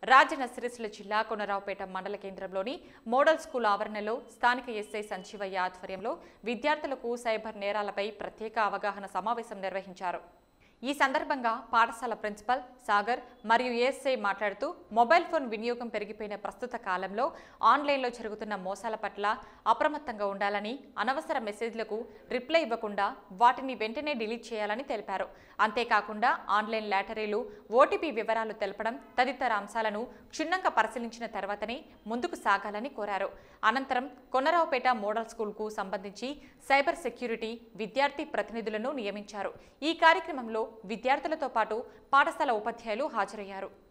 రాజన్న సిరిసిల్ల జిల్లా కొనరావుపేట మండల కేంద్రంలోని మోడల్ స్కూల్ ఆవరణలో స్థానిక ఎస్ఐ సంజీవయ్య ఆధ్వర్యంలో విద్యార్థులకు సైబర్ నేరాలపై ప్రత్యేక అవగాహన సమావేశం నిర్వహించారు ఈ సందర్భంగా పాఠశాల ప్రిన్సిపల్ సాగర్ మరియు ఏఎస్ఐ మాట్లాడుతూ మొబైల్ ఫోన్ వినియోగం పెరిగిపోయిన ప్రస్తుత కాలంలో ఆన్లైన్లో జరుగుతున్న మోసాల పట్ల అప్రమత్తంగా ఉండాలని అనవసర మెసేజ్లకు రిప్లై ఇవ్వకుండా వాటిని వెంటనే డిలీట్ చేయాలని తెలిపారు అంతేకాకుండా ఆన్లైన్ లాటరీలు ఓటీపీ వివరాలు తెలపడం తదితర అంశాలను క్షుణ్ణంగా పరిశీలించిన తర్వాతనే ముందుకు సాగాలని కోరారు అనంతరం కొనరావుపేట మోడల్ స్కూల్కు సంబంధించి సైబర్ సెక్యూరిటీ విద్యార్థి ప్రతినిధులను నియమించారు ఈ కార్యక్రమంలో విద్యార్థులతో పాటు పాఠశాల ఉపాధ్యాయులు హాజరయ్యారు